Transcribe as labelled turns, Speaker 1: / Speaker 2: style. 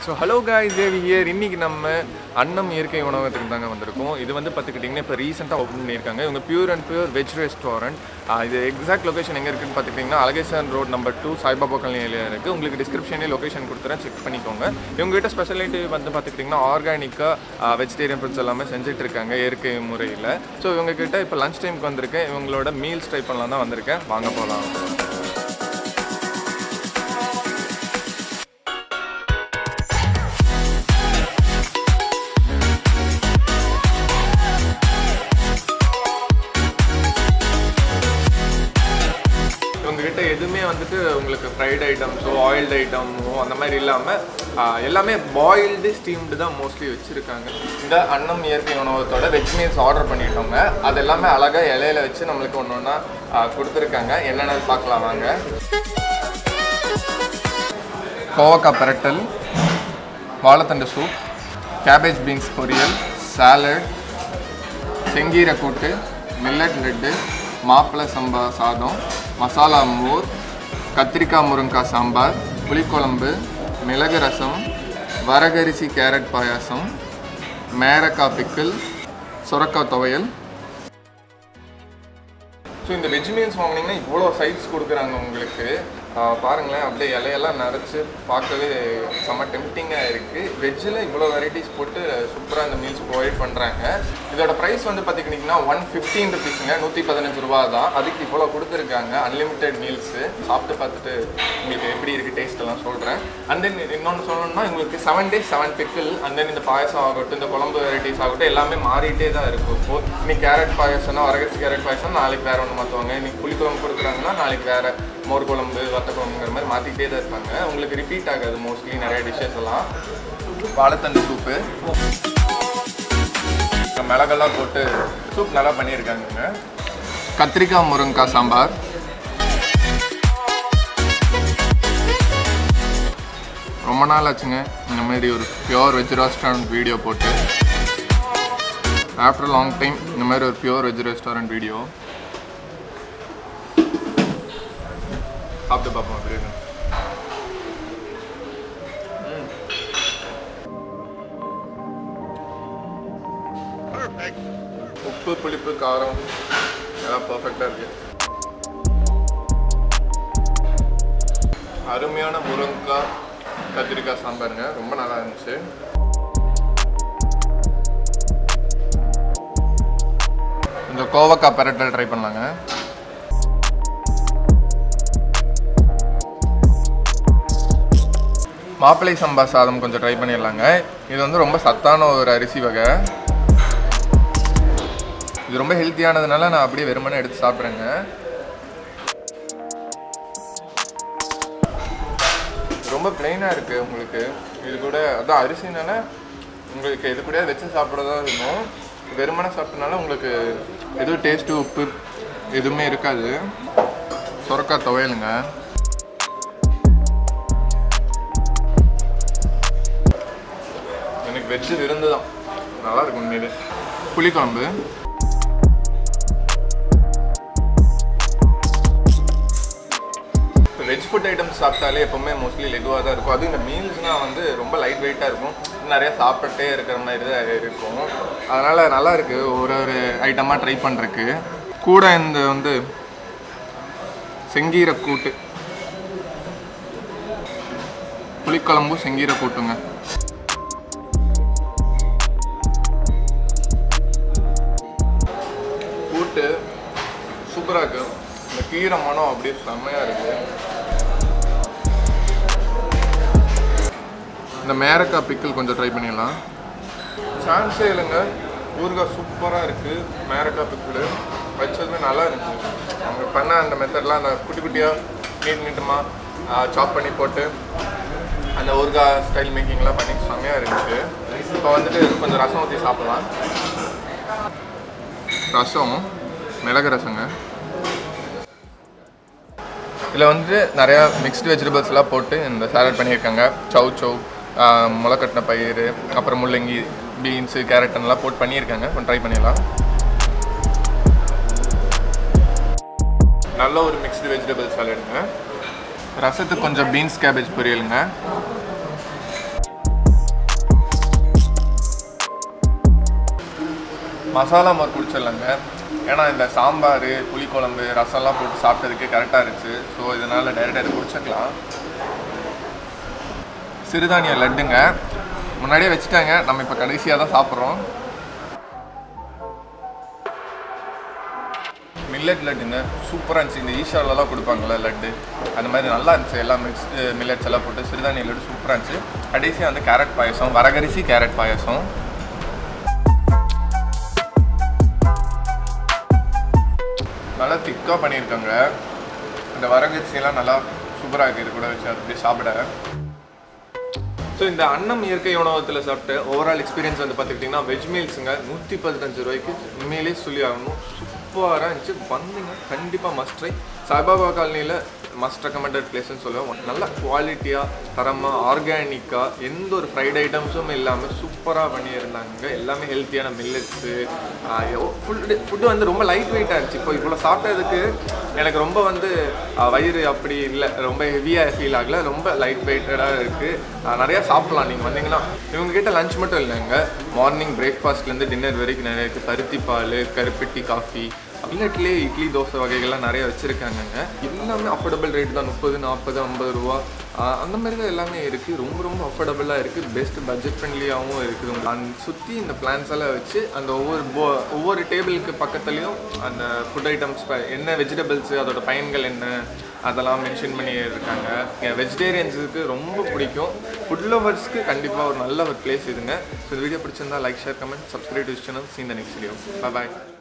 Speaker 1: so hello guys Devi here இன்னைக்கு நம்ம அன்னம் இயற்கை உணவகத்துக்கு தாங்க வந்திருக்கோம் இது வந்து பார்த்துக்கிட்டிங்கன்னா இப்போ ரீசெண்டாக ஓப்பன் பண்ணியிருக்காங்க இவங்க pure and pure veg restaurant இது எக்ஸாக்ட் லொகேஷன் எங்கே இருக்குன்னு பார்த்துக்கிட்டிங்கன்னா Azhagesan road number two Saibaba காலனியில் இருக்குது உங்களுக்கு டிஸ்கிரிப்ஷனே லொகேஷன் கொடுத்துறேன் செக் பண்ணிக்கோங்க இவங்ககிட்ட ஸ்பெஷாலிட்டி வந்து பார்த்துக்கிட்டிங்கன்னா ஆர்கானிக்காக வெஜிடேரியன் ஃபுட்ஸ் எல்லாமே செஞ்சுட்டு இருக்காங்க இயற்கை முறையில் ஸோ இவங்க கிட்ட இப்போ லஞ்ச் டைமுக்கு வந்திருக்கேன் இவங்களோட மீல்ஸ் ட்ரை பண்ணலாம் தான் வந்திருக்கேன் வாங்க போகலாம் இவங்ககிட்ட எதுவுமே வந்துட்டு உங்களுக்கு ஃப்ரைட் ஐட்டம்ஸோ ஆயில்டு ஐட்டமோ அந்த மாதிரி இல்லாமல் எல்லாமே பாயில்டு ஸ்டீம்டு தான் மோஸ்ட்லி வச்சுருக்காங்க இந்த அன்னம் இயற்கை உணவகத்தோட வெஜ் மீல்ஸ் ஆர்டர் பண்ணிட்டோங்க அது எல்லாமே அழகாக இலையில வச்சு நம்மளுக்கு ஒன்று ஒன்றா கொடுத்துருக்காங்க என்னென்னு பார்க்கலாம் வாங்க கோவக்காய் பிரட்டல் வாழைத்தண்டு சூப் கேபேஜ் பீன்ஸ் பொரியல் சாலட் செங்கீரை கூட்டு மில்லட் லட்டு மாப்பிளை சம்பா சாதம் மசாலா மோர் கத்திரிக்காய் முருங்காய் சாம்பார் புளிக்குழம்பு மிளகு ரசம் வரகரிசி கேரட் பாயாசம் மேரக்காய் பிக்கிள் சுரக்காய் துவையல் ஸோ இந்த வெஜ் மீல்ஸ் வாங்கினீங்கன்னா இவ்வளோ சைட்ஸ் கொடுக்குறாங்க உங்களுக்கு ஆஹ் பாருங்களேன் அப்படியே இலையெல்லாம் நிறச்சி பார்க்கவே செம்ம டெம்டிங்காக இருக்குது வெஜ்ஜில் இவ்வளோ வெரைட்டிஸ் போட்டு சூப்பராக இந்த மீல்ஸ் ப்ரொவைட் பண்ணுறாங்க இதோட ப்ரைஸ் வந்து பார்த்துக்கிட்டிங்கன்னா ஒன் ஃபிஃப்டீன் ருபீஸுங்க நூற்றி பதினஞ்சு ரூபா தான் அதுக்கு இவ்வளோ கொடுத்துருக்காங்க அன்லிமிட்டெட் மீல்ஸு சாப்பிட்டு பார்த்துட்டு உங்களுக்கு எப்படி இருக்குது டேஸ்ட் எல்லாம் சொல்கிறேன் அண்ட் தென் இன்னொன்று சொல்லணும்னா உங்களுக்கு seven days seven pickle and then இந்த பாயசம் ஆகட்டும் இந்த குழம்பு வெரைட்டிஸ் ஆகட்டும் எல்லாமே மாறிட்டே தான் இருக்கும் இப்போ இன்னைக்கு கேரட் பாயசம்னா வரகரிசி கேரட் பாயசம் நாளைக்கு வேற ஒன்று மாற்றுவாங்க இன்னைக்கு புளிக்குழம்பு கொடுக்குறாங்கன்னா நாளைக்கு வேற மோர் குழம்பு வத்த குழம்புங்கிற மாதிரி மாற்றிக்கிட்டே தான் இருப்பாங்க உங்களுக்கு ரிப்பீட் ஆகாது மோஸ்ட்லி நிறைய டிஷ்ஷஸ் எல்லாம் வாழைத்தண்டு சூப்பு மிளகெல்லாம் போட்டு சூப் நல்லா பண்ணியிருக்காங்க கத்திரிக்காய் முருங்கைக்காய் சாம்பார் ரொம்ப நாள் ஆச்சுங்க இந்த மாதிரி ஒரு பியோர் வெஜ் ரெஸ்டாரண்ட் வீடியோ போட்டு ஆஃப்டர் லாங் டைம் இந்த மாதிரி ஒரு பியோர் வெஜ் ரெஸ்டாரண்ட் வீடியோ சாப்பிட்டு பார்ப்போம் அப்படி இருக்கு உப்பு புளிப்பு காரம் எல்லாம் பர்ஃபெக்டாக இருக்கு அருமையான முருங்கைக்காய் கத்திரிக்காய் சாம்பாருங்க ரொம்ப நல்லா இருந்துச்சு இந்த கோவக்காய் பெரட்டல் ட்ரை பண்ணலாங்க மாப்பிளை சம்பா சாதம் கொஞ்சம் ட்ரை பண்ணிடலாங்க இது வந்து ரொம்ப சத்தான ஒரு அரிசி வகை இது ரொம்ப ஹெல்த்தியானதுனால நான் அப்படியே வெறுமனே எடுத்து சாப்பிட்றேங்க ரொம்ப பிளெயினாக இருக்குது உங்களுக்கு இது கூட அதான் அரிசினால உங்களுக்கு இது கூட வச்சு சாப்பிட்றதா இருக்கும் வெறுமனை சாப்பிட்டனால உங்களுக்கு எதுவும் டேஸ்ட்டு உப்பு எதுவுமே இருக்காது சுரக்காய் துவையலுங்க எனக்கு வெஜ்ஜு விருந்து தான் நல்லா இருக்கும் உண்மையிலே புளிக்குழம்பு வெஜ் ஃபுட் ஐட்டம்ஸ் சாப்பிட்டாலே எப்போவுமே மோஸ்ட்லி லெதுவாக தான் இருக்கும் அதுவும் இந்த மீல்ஸ்னால் வந்து ரொம்ப லைட் வெயிட்டாக இருக்கும் நிறைய சாப்பிட்டே இருக்கிற மாதிரி தான் இருக்கும் அதனால் நல்லா இருக்குது ஒரு ஒரு ஐட்டமாக ட்ரை பண்ணுறக்கு கூட இந்த வந்து செங்கீரை கூட்டு புளிக்குழம்பும் செங்கீரை கூட்டுங்க கூட்டு சூப்பராக இருக்கு இந்த கீரை மனம் அப்படியே செம்மையாக இருக்கு இந்த மேரக்காய் பிக்கிள் கொஞ்சம் ட்ரை பண்ணிடலாம் சான்ஸே இல்லைங்க ஊறுகாய் சூப்பராக இருக்குது மேரக்காய் பிக்கிள் வச்சதுமே நல்லா இருந்துச்சு அவங்க பண்ண அந்த மெத்தட்லாம் அந்த குட்டி குட்டியாக நீட் நீட்டமாக சாப் பண்ணி போட்டு அந்த ஊறுகாய் ஸ்டைல் மேக்கிங்லாம் பண்ணி செம்மையாக இருந்துச்சு இப்போ வந்துட்டு கொஞ்சம் ரசம் ஊற்றி சாப்பிடலாம் ரசம் மிளகு ரசங்க இதில் வந்து நிறையா மிக்ஸ்டு வெஜிடபிள்ஸ்லாம் போட்டு இந்த சாலட் பண்ணியிருக்காங்க சவு சவ் முளைக்கட்டின பயிர் அப்புறம் முள்ளங்கி பீன்ஸு கேரட்லாம் போட்டு பண்ணியிருக்காங்க கொஞ்சம் ட்ரை பண்ணிடலாம் நல்ல ஒரு மிக்ஸ்டு வெஜிடபிள் சாலடுங்க ரசத்துக்கு கொஞ்சம் பீன்ஸ் கேபேஜ் பொரியலுங்க மசாலா மோர் குடிச்சிடலாங்க ஏன்னா இந்த சாம்பார் புளிக்குழம்பு ரசம்லாம் போட்டு சாப்பிட்டதுக்கு கரெக்டாக இருந்துச்சு ஸோ இதனால் டைரெக்டாக இதை குடிச்சிக்கலாம் சிறுதானிய லட்டுங்க முன்னாடியே வச்சுட்டாங்க நம்ம இப்போ கடைசியாக தான் சாப்பிட்றோம் மில்லட் லட்டுங்க சூப்பராக இருந்துச்சு இந்த ஈஷாலெலாம் கொடுப்பாங்கள்ல லட்டு அந்த மாதிரி நல்லா இருந்துச்சு எல்லாம் மிக்ஸ் மில்லட்ஸ் எல்லாம் போட்டு சிறுதானிய லட்டு சூப்பராக இருந்துச்சு கடைசியாக வந்து கேரட் பாயசம் வரகரிசி கேரட் பாயசம் நல்லா திக்காக பண்ணியிருக்காங்க இந்த வரகரிசியெல்லாம் நல்லா சூப்பராக இருக்குது இது கூட வச்சு அப்படியே சாப்பிட ஸோ இந்த அன்னம் இயற்கை உணவகத்தில் சாப்பிட்ட ஓவரால் எக்ஸ்பீரியன்ஸ் வந்து பார்த்துக்கிட்டிங்கன்னா வெஜ் மீல்ஸுங்க நூற்றி பதினஞ்சு ரூபாய்க்கு உண்மையிலேயே சொல்லி ஆகணும் சூப்பராக இருந்துச்சு வந்தீங்க கண்டிப்பாக மஸ்ட் ட்ரை சாய்பாபா காலனியில் மஸ்ட் ரெக்கமெண்டட் பிளேஸ்னு சொல்லுவேன் நல்ல குவாலிட்டியாக தரமாக ஆர்கானிக்காக எந்த ஒரு ஃப்ரைட் ஐட்டம்ஸும் இல்லாமல் சூப்பராக பண்ணியிருந்தாங்க எல்லாமே ஹெல்த்தியான மில்லட்ஸு ஃபுட்டு ஃபுட்டு வந்து ரொம்ப லைட் வெயிட்டாக இருந்துச்சு இப்போ இவ்வளோ சாப்பிட்டதுக்கு எனக்கு ரொம்ப வந்து ஆஹ், வயிறு அப்படி இல்லை ரொம்ப ஹெவியாக ஃபீல் ஆகல ரொம்ப லைட் வெயிட்டடாக இருக்குது நிறையா சாப்பிட்லாம் நீங்கள் வந்தீங்கன்னா இவங்ககிட்ட லஞ்ச் மட்டும் இல்லைங்க மார்னிங் பிரேக்ஃபாஸ்ட்லேருந்து டின்னர் வரைக்கும் நிறைய இருக்குது பருத்தி பால் கருப்பட்டி காஃபி மில்லட்லேயே இட்லி தோசை வகைகள்லாம் நிறைய வச்சுருக்காங்கங்க எல்லாமே அஃபோர்டபுள் ரேட் தான் முப்பது நாற்பது ஐம்பது ரூபா ஆஹ் அந்த மாதிரி தான் எல்லாமே இருக்குது ரொம்ப ரொம்ப அஃபோர்டபுளாக இருக்குது பெஸ்ட் பட்ஜெட் ஃப்ரெண்ட்லியாகவும் இருக்குது உங்களுக்கு சுற்றி இந்த பிளான்ஸ் எல்லாம் வச்சு அந்த ஒவ்வொரு போ ஒவ்வொரு டேபிளுக்கு பக்கத்துலேயும் அந்த ஃபுட் ஐட்டம்ஸ் என்ன வெஜிடபிள்ஸு அதோட பயன்கள் என்ன அதெல்லாம் மென்ஷன் பண்ணி இருக்காங்க வெஜிடேரியன்ஸுக்கு ரொம்ப பிடிக்கும் ஃபுட் லவர்ஸ்க்கு கண்டிப்பாக ஒரு நல்ல ஒரு பிளேஸ் இதுங்க ஸோ இந்த வீடியோ பிடிச்சிருந்தா like share comment subscribe to channel see in the next video bye